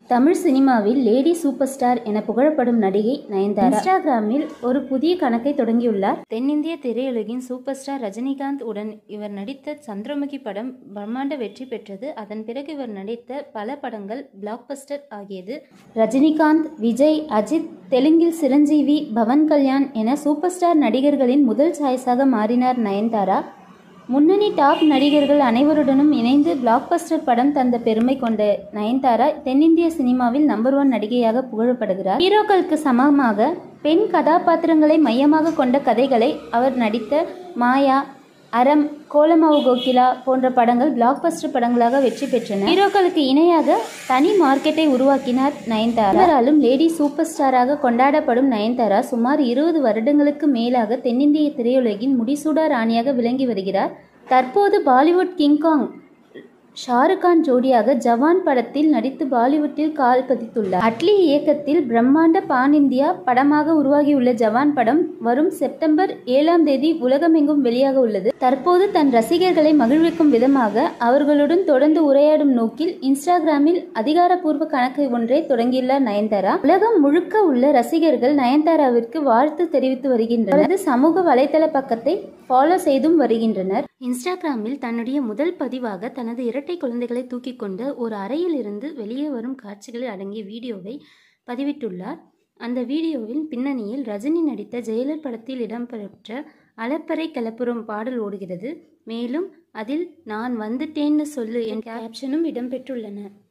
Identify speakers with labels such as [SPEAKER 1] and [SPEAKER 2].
[SPEAKER 1] தமிழ் சினிமாவில் lady super star என புகழப்படும் நடிகை நயன்தாரா இன்ஸ்டாகிராமில் ஒரு புதிய கணக்கை தொடங்கியுள்ளார் தென்னிந்திய திரையுலகின் சூப்பர் ஸ்டார் ரஜினிகாந்த் உடன் இவர் நடித்த சந்திரமுகி படம் பிரம்மாண்ட வெற்றி பெற்றது அதன் பிறகு இவர் நடித்த பல படங்கள் பிளாக்பஸ்டர் ஆகியது ரஜினிகாந்த் விஜய் அஜித் தெலுங்கில் சிரஞ்சீவி பவன் கல்யாண் என சூப்பர் ஸ்டார் நடிகர்களின் முதல் சாய்ஸாக மாறினார் நயன்தாரா முன்னணி டாப் நடிகர்கள் அனைவருடனும் இணைந்து பிளாக்பஸ்டர் படம் தந்த பெருமை கொண்ட நயன்தாரா தென்னிந்திய சினிமாவில் நம்பர் ஒன் நடிகையாக புகழப்படுகிறார் ஹீரோக்களுக்கு சமமாக பெண் கதாபாத்திரங்களை மையமாக கொண்ட கதைகளை அவர் நடித்த மாயா அறம் கோலமாவு கோகிலா போன்ற படங்கள் பிளாக்பஸ்டர் படங்களாக வெற்றி பெற்றன ஹீரோக்களுக்கு இணையாக தனி மார்க்கெட்டை உருவாக்கினார் நயன்தாரா எல்லாராலும் லேடி சூப்பர் ஸ்டாராக கொண்டாடப்படும் நயன்தாரா சுமார் இருபது வருடங்களுக்கு மேலாக தென்னிந்திய திரையுலகின் முடிசூடா ராணியாக விளங்கி வருகிறார் தற்போது பாலிவுட் கிங்காங் ஷாருக் கான் ஜோடியாக ஜவான் படத்தில் நடித்து பாலிவுட்டில் கால் பதித்துள்ளார் அட்லி இயக்கத்தில் பிரம்மாண்ட பான் இந்தியா படமாக உருவாகியுள்ள ஜவான் படம் வரும் செப்டம்பர் ஏழாம் தேதி உலகமெங்கும் வெளியாக உள்ளது தற்போது தன் ரசிகர்களை மகிழ்விக்கும் விதமாக அவர்களுடன் தொடர்ந்து உரையாடும் நோக்கில் இன்ஸ்டாகிராமில் அதிகாரப்பூர்வ கணக்கு ஒன்றை தொடங்கியுள்ளார் நயன்தாரா உலகம் முழுக்க உள்ள ரசிகர்கள் நயன்தாராவிற்கு வாழ்த்து தெரிவித்து வருகின்றனர் அவரது சமூக வலைதள பக்கத்தை ஃபாலோ செய்தும் வருகின்றனர் இன்ஸ்டாகிராமில் தன்னுடைய முதல் பதிவாக தனது இரட்டை குழந்தைகளை தூக்கிக் கொண்டு ஒரு அறையில் இருந்து வெளியே வரும் காட்சிகளில் அடங்கிய வீடியோவை பதிவிட்டுள்ளார் அந்த வீடியோவில் பின்னணியில் ரஜினி நடித்த ஜெயலர் படத்தில் இடம்பெற்ற அலப்பறை கிளப்புறம் பாடல் ஓடுகிறது மேலும் அதில் நான் வந்துட்டேன்னு சொல்லு என் கேப்ஷனும் இடம்பெற்றுள்ளன